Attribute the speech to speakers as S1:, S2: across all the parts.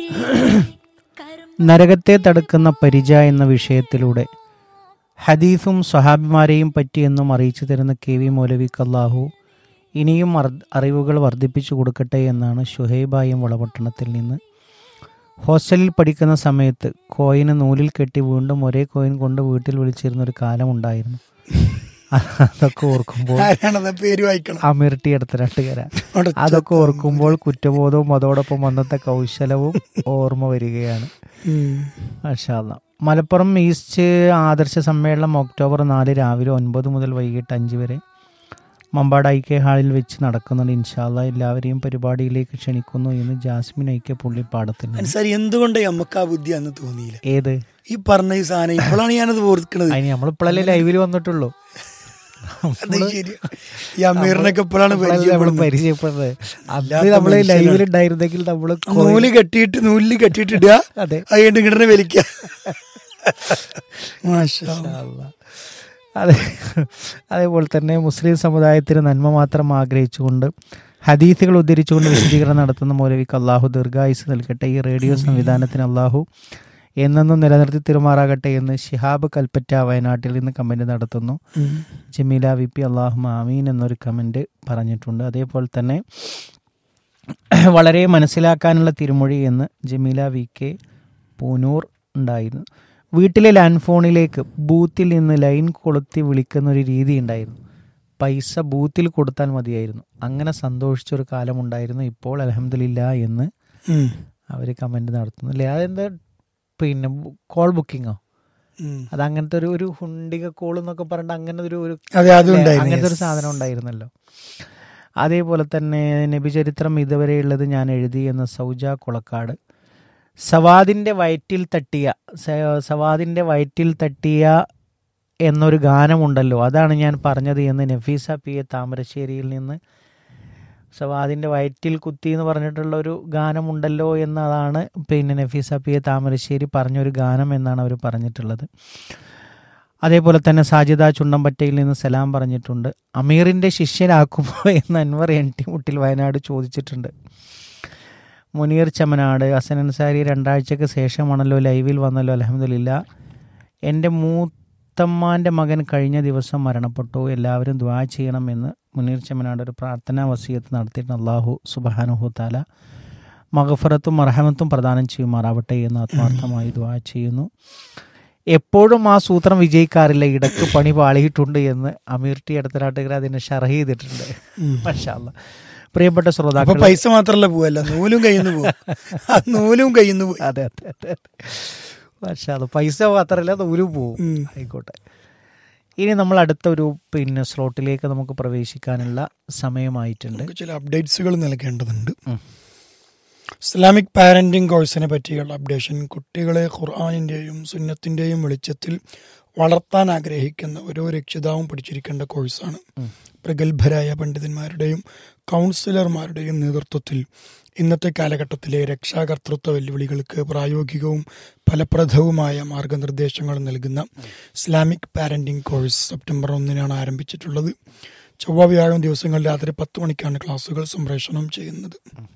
S1: നരകത്തെ തടുക്കുന്ന പരിച എന്ന വിഷയത്തിലൂടെ ഹദീഫും സ്വഹാബിമാരെയും പറ്റിയെന്നും അറിയിച്ചു തരുന്ന കെ വി മൗലവിക്ക് അള്ളാഹു ഇനിയും അർ- അറിവുകൾ വർദ്ധിപ്പിച്ചു കൊടുക്കട്ടെ എന്നാണ് ഷുഹൈബായും വളപട്ടണത്തിൽ നിന്ന് ഹോസ്റ്റലിൽ പഠിക്കുന്ന സമയത്ത് കോയിന് നൂലിൽ കെട്ടി വീണ്ടും ഒരേ കോയിൻ കൊണ്ട് വീട്ടിൽ വിളിച്ചിരുന്ന ഒരു കാലമുണ്ടായിരുന്നു അതൊക്കെ ഓർക്കുമ്പോൾ
S2: ആരാണത് പേര് വായിക്കണം
S1: അമീർ ടി അടുത്തരാട്ടുകര അതൊക്കെ ഓർക്കുമ്പോൾ കുറ്റബോധവും അതോടൊപ്പം അന്നത്തെ കൗശലവും ഓർമ്മ വരികയാണ്
S2: ഉം.
S1: മാഷാല്ല മലപ്പുറം ഈസ്റ്റ് ആദർശ സമ്മേളനം ഒക്ടോബർ നാല് രാവിലെ ഒൻപത് മുതൽ വൈകിട്ട് അഞ്ച് വരെ മമ്പാട് ഐക്യ ഹാളിൽ വെച്ച് നടക്കുന്നുണ്ട് ഇൻഷാല്ല എല്ലാവരെയും പരിപാടിയിലേക്ക് ക്ഷണിക്കുന്നു എന്ന് ജാസ്മിൻ ഐക്യ പുള്ളിപ്പാടത്തിൽ നിന്ന്.
S2: അൻസാരി എന്തുകൊണ്ട് നമുക്ക് ആ ബുദ്ധി അന്ന് തോന്നിയില്ല
S1: ഏത്
S2: ഈ പറഞ്ഞ ഈ സാധനം ഇപ്പോഴാണ് ഞാനത് ഓർക്കുന്നത്
S1: അതിന് നമ്മളിപ്പോഴല്ലേ ലൈവിൽ വന്നിട്ടുള്ളൂ
S2: അത് ശരി ഈ അമീറിനൊക്കെ ഇപ്പോഴാണ്
S1: നമ്മൾ
S2: പരിചയപ്പെടുന്നത്
S1: പരിചയപ്പെടുന്നത് അത്
S2: അല്ലാത്ത
S1: നമ്മള്
S2: മനുഷ്യനാണ്.
S1: ലൈവിൽ ഉണ്ടായിരുന്നെങ്കിൽ നമ്മള്
S2: നൂല് കെട്ടിയിട്ട് നൂലിൽ കെട്ടിയിട്ട് ഇടുക
S1: അതെ
S2: അതുകൊണ്ട് ഇങ്ങനെ വലിക്കുക മാഷാ അല്ലാ.
S1: അല്ലാ. അതെ അതേപോലെ തന്നെ മുസ്ലിം സമുദായത്തിന് നന്മ മാത്രം ആഗ്രഹിച്ചുകൊണ്ട് ഹദീസുകൾ ഉദ്ധരിച്ചുകൊണ്ട് വിശദീകരണം നടത്തുന്ന മൗലവിക്ക് അള്ളാഹു ദീർഘായുസ് നൽകട്ടെ ഈ റേഡിയോ സംവിധാനത്തിന് അള്ളാഹു എന്നെന്നും നിലനിർത്തി തിരുമാറാകട്ടെ എന്ന് ഷിഹാബ് കൽപ്പറ്റ വയനാട്ടിൽ നിന്ന് കമൻറ്റ് നടത്തുന്നു
S2: ഉം.
S1: ജമീല വി പി അള്ളാഹു ആമീൻ എന്നൊരു കമൻറ്റ് പറഞ്ഞിട്ടുണ്ട് അതേപോലെ തന്നെ വളരെ മനസ്സിലാക്കാനുള്ള തിരുമൊഴി എന്ന് ജമീല വി കെ പൂനൂർ ഉണ്ടായിരുന്നു വീട്ടിലെ ലാൻഡ് ഫോണിലേക്ക് ബൂത്തിൽ നിന്ന് ലൈൻ കൊളുത്തി വിളിക്കുന്ന ഒരു രീതി ഉണ്ടായിരുന്നു പൈസ ബൂത്തിൽ കൊടുത്താൽ മതിയായിരുന്നു അങ്ങനെ സന്തോഷിച്ചൊരു കാലമുണ്ടായിരുന്നു ഇപ്പോൾ അലഹമില്ല എന്ന്
S2: ഉം.
S1: അവർ കമൻറ്റ് നടത്തുന്നു അല്ലേ അതെന്താ പിന്നെ കോൾ ബുക്കിങ്ങോ
S2: ഉം.
S1: അത് അങ്ങനത്തെ ഒരു ഒരു ഹുണ്ടിക കോൾ എന്നൊക്കെ പറഞ്ഞിട്ട് അങ്ങനെ ഒരു ഒരു
S2: അതെ അതും
S1: അല്ലേ?
S2: ഉണ്ടായിരുന്നു
S1: അങ്ങനത്തെ ഒരു
S2: yes.
S1: സാധനം ഉണ്ടായിരുന്നല്ലോ അതേപോലെ തന്നെ നബിചരിത്രം ഇതുവരെയുള്ളത് ഞാൻ എഴുതി എന്ന സൗജ കുളക്കാട് സവാദിൻ്റെ വയറ്റിൽ തട്ടിയ സ- സവാദിൻ്റെ വയറ്റിൽ തട്ടിയ എന്നൊരു ഗാനമുണ്ടല്ലോ അതാണ് ഞാൻ പറഞ്ഞത് എന്ന് നഫീസ പി എ താമരശ്ശേരിയിൽ നിന്ന് സവാദിൻ്റെ വയറ്റിൽ കുത്തി എന്ന് പറഞ്ഞിട്ടുള്ള ഒരു ഗാനമുണ്ടല്ലോ എന്നതാണ് പിന്നെ നഫീസ പി എ താമരശ്ശേരി പറഞ്ഞൊരു ഗാനം എന്നാണ് അവർ പറഞ്ഞിട്ടുള്ളത് അതേപോലെ തന്നെ സാജിദ ചുണ്ടമ്പറ്റയിൽ നിന്ന് സലാം പറഞ്ഞിട്ടുണ്ട് അമീറിൻ്റെ ശിഷ്യനാക്കുമോ എന്ന് അൻവർ എൻ ടി മുട്ടിൽ വയനാട് ചോദിച്ചിട്ടുണ്ട് മുനീർ ചമനാട് ഹസൻ അൻസാരി രണ്ടാഴ്ചക്ക് ശേഷമാണല്ലോ ലൈവിൽ വന്നല്ലോ അലഹമില്ല എൻ്റെ മൂത്തമ്മാൻ്റെ മകൻ കഴിഞ്ഞ ദിവസം മരണപ്പെട്ടു എല്ലാവരും ദ്വാ ചെയ്യണമെന്ന് മുനീർ ചമനാട് ഒരു പ്രാർത്ഥനാ വസീയത്ത് നടത്തിയിട്ട് അള്ളാഹു സുബാനുഹു താല മഹഫറത്തും മർഹമത്തും പ്രദാനം ചെയ്യുമാറാവട്ടെ എന്ന് ആത്മാർത്ഥമായി ദ്വാ ചെയ്യുന്നു എപ്പോഴും ആ സൂത്രം വിജയിക്കാറില്ല ഇടക്ക് പണി പാളിയിട്ടുണ്ട് എന്ന് അമീർ ടി അടുത്തനാട്ടുകാർ അതിനെ ഷർഹ് ചെയ്തിട്ടുണ്ട്
S2: ഉം.
S1: മാഷാ അല്ലാ. പ്രിയപ്പെട്ട
S2: അപ്പൊ
S1: ശ്രോതാക്കൾ
S2: പൈസ മാത്രല്ല പോവല്ല നൂലും കയ്യിൽ നിന്ന് പോകും ആ നൂലും കയ്യിൽ നിന്ന് പോയി
S1: അതെ അതെ അതെ അതെ മാഷാ അല്ലാ. പൈസ മാത്രമല്ല നൂലും പോവും
S2: ഉം.
S1: ആയിക്കോട്ടെ ഇനി നമ്മൾ അടുത്ത ഒരു പിന്നെ സ്ലോട്ടിലേക്ക് നമുക്ക് പ്രവേശിക്കാനുള്ള സമയമായിട്ടുണ്ട്
S2: നമുക്ക് ചില അപ്ഡേറ്റ്സുകൾ നൽകേണ്ടതുണ്ട്
S1: ഉം.
S2: ഇസ്ലാമിക് പാരന്റിംഗ് കോഴ്സിനെ പറ്റിയുള്ള അപ്ഡേഷൻ കുട്ടികളെ ഖുർആാനിൻ്റെയും സുന്നത്തിൻ്റെയും വെളിച്ചത്തിൽ വളർത്താൻ ആഗ്രഹിക്കുന്ന ഓരോ രക്ഷിതാവും പഠിച്ചിരിക്കേണ്ട കോഴ്സാണ്
S1: ഉം.
S2: പ്രഗത്ഭരായ പണ്ഡിതന്മാരുടെയും കൗൺസിലർമാരുടെയും നേതൃത്വത്തിൽ ഇന്നത്തെ കാലഘട്ടത്തിലെ രക്ഷാകർതൃത്വ വെല്ലുവിളികൾക്ക് പ്രായോഗികവും ഫലപ്രദവുമായ മാർഗനിർദ്ദേശങ്ങൾ നൽകുന്ന ഇസ്ലാമിക് പാരന്റിംഗ് കോഴ്സ് സെപ്റ്റംബർ ഒന്നിനാണ് ആരംഭിച്ചിട്ടുള്ളത് ചൊവ്വ വ്യാഴം ദിവസങ്ങളിൽ രാത്രി പത്ത് മണിക്കാണ് ക്ലാസുകൾ സംപ്രേഷണം ചെയ്യുന്നത്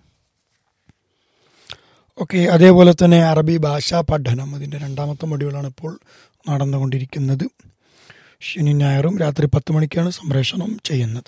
S2: ഓക്കെ അതേപോലെ തന്നെ അറബി ഭാഷാ പഠനം അതിൻ്റെ രണ്ടാമത്തെ മൊഡ്യൂളാണ് ഇപ്പോൾ നടന്നുകൊണ്ടിരിക്കുന്നത് ശനി ഞായറും രാത്രി പത്ത് മണിക്കാണ് സംപ്രേഷണം ചെയ്യുന്നത്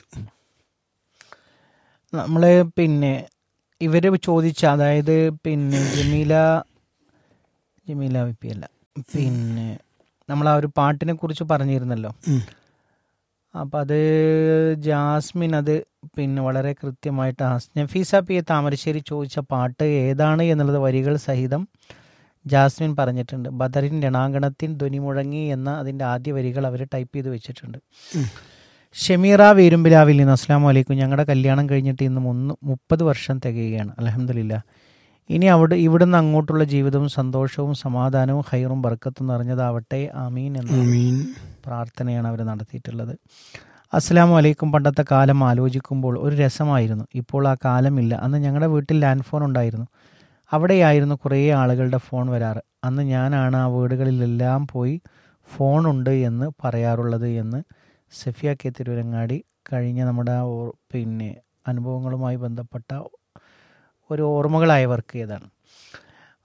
S1: നമ്മൾ പിന്നെ ഇവര് ചോദിച്ച അതായത് പിന്നെ ജമീല ജമീല വി പി അല്ല പിന്നെ നമ്മൾ ആ ഒരു പാട്ടിനെ കുറിച്ച് പറഞ്ഞിരുന്നല്ലോ
S2: ഉം.
S1: അപ്പം അത് ജാസ്മിൻ അത് പിന്നെ വളരെ കൃത്യമായിട്ട് ഹസ്- നഫീസ പി എ താമരശ്ശേരി ചോദിച്ച പാട്ട് ഏതാണ് എന്നുള്ളത് വരികൾ സഹിതം ജാസ്മിൻ പറഞ്ഞിട്ടുണ്ട് ബദറിൻ രണാങ്കണത്തിൻ ധ്വനി മുഴങ്ങി എന്ന അതിൻ്റെ ആദ്യ വരികൾ അവർ ടൈപ്പ് ചെയ്ത് വെച്ചിട്ടുണ്ട്
S2: ഉം.
S1: ഷമീറ വേരുമ്പിലാവിൽ നിന്ന് അസ്സാം വലൈക്കും ഞങ്ങളുടെ കല്യാണം കഴിഞ്ഞിട്ട് ഇന്ന് മുന്ന് മുപ്പത് വർഷം തികയുകയാണ് അലഹമില്ല ഇനി അവിടെ ഇവിടുന്ന് അങ്ങോട്ടുള്ള ജീവിതവും സന്തോഷവും സമാധാനവും ഹൈറും ബർക്കത്തും നിറഞ്ഞതാവട്ടെ ആമീൻ എന്ന
S2: ആമീൻ
S1: പ്രാർത്ഥനയാണ് അവർ നടത്തിയിട്ടുള്ളത് അസ്സാം വലൈക്കും പണ്ടത്തെ കാലം ആലോചിക്കുമ്പോൾ ഒരു രസമായിരുന്നു ഇപ്പോൾ ആ കാലമില്ല അന്ന് ഞങ്ങളുടെ വീട്ടിൽ ലാൻഡ് ഫോൺ ഉണ്ടായിരുന്നു അവിടെയായിരുന്നു കുറേ ആളുകളുടെ ഫോൺ വരാറ് അന്ന് ഞാനാണ് ആ വീടുകളിലെല്ലാം പോയി ഫോണുണ്ട് എന്ന് പറയാറുള്ളത് എന്ന് സഫിയ കെ തിരുവരങ്ങാടി കഴിഞ്ഞ നമ്മുടെ ആ ഓ- പിന്നെ അനുഭവങ്ങളുമായി ബന്ധപ്പെട്ട ഒരു ഓർമ്മകളായി വർക്ക് ചെയ്തതാണ്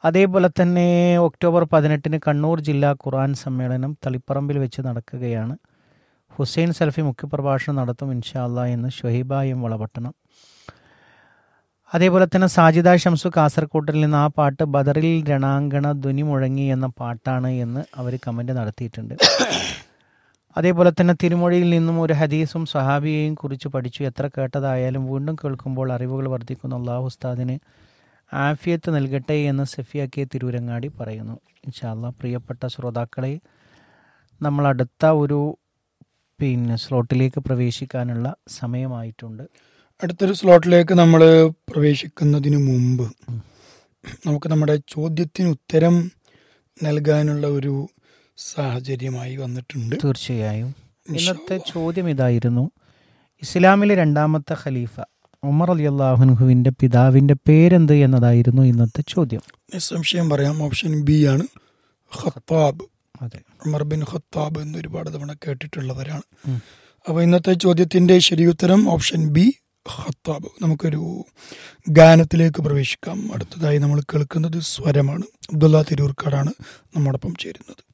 S1: അതേപോലെ തന്നെ ഒക്ടോബർ പതിനെട്ടിന് കണ്ണൂർ ജില്ലാ ഖുർആൻ സമ്മേളനം തളിപ്പറമ്പിൽ വെച്ച് നടക്കുകയാണ് ഹുസൈൻ സൽഫി മുഖ്യപ്രഭാഷണം നടത്തും ഇൻഷാല്ല എന്ന് ഷൊഹീബ എം വളപട്ടണം അതേപോലെ തന്നെ സാജിദ ഷംസു കാസർകോട്ടിൽ നിന്ന് ആ പാട്ട് ബദറിൽ രണാങ്കണ ധ്വനി മുഴങ്ങി എന്ന പാട്ടാണ് എന്ന് അവർ കമൻ്റ് നടത്തിയിട്ടുണ്ട് അതേപോലെ തന്നെ തിരുമൊഴിയിൽ നിന്നും ഒരു ഹദീസും സഹാബിയെയും കുറിച്ച് പഠിച്ചു എത്ര കേട്ടതായാലും വീണ്ടും കേൾക്കുമ്പോൾ അറിവുകൾ വർദ്ധിക്കുന്ന അള്ളാഹു ഉസ്താദിന് ആഫിയത്ത് നൽകട്ടെ എന്ന് സഫിയാക്കിയ തിരൂരങ്ങാടി പറയുന്നു ഇൻഷാല്ല പ്രിയപ്പെട്ട ശ്രോതാക്കളെ നമ്മൾ അടുത്ത ഒരു പിന്നെ സ്ലോട്ടിലേക്ക് പ്രവേശിക്കാനുള്ള സമയമായിട്ടുണ്ട്
S2: അടുത്തൊരു സ്ലോട്ടിലേക്ക് നമ്മൾ പ്രവേശിക്കുന്നതിന് മുമ്പ് നമുക്ക് നമ്മുടെ ചോദ്യത്തിന് ഉത്തരം നൽകാനുള്ള ഒരു സാഹചര്യമായി വന്നിട്ടുണ്ട്
S1: തീർച്ചയായും ഇന്നത്തെ ചോദ്യം ഇതായിരുന്നു ഇസ്ലാമിലെ രണ്ടാമത്തെ ഖലീഫ ഉമർ അലി അള്ളാഹുൻഹുവിൻ്റെ പിതാവിൻ്റെ പേരെന്ത് എന്നതായിരുന്നു ഇന്നത്തെ ചോദ്യം
S2: നിസ്സംശയം പറയാം ഓപ്ഷൻ ബി ആണ് ഖത്താബ്
S1: അതെ
S2: ഉമർ ബിൻ ഖത്താബ് എന്ന് ഒരുപാട് തവണ കേട്ടിട്ടുള്ളവരാണ്
S1: ഉം.
S2: അപ്പോൾ ഇന്നത്തെ ചോദ്യത്തിന്റെ ശരിയുത്തരം ഓപ്ഷൻ ബി ഖത്താബ് നമുക്കൊരു ഗാനത്തിലേക്ക് പ്രവേശിക്കാം അടുത്തതായി നമ്മൾ കേൾക്കുന്നത് സ്വരമാണ് അബ്ദുള്ള തിരൂർക്കാടാണ് നമ്മോടൊപ്പം ചേരുന്നത്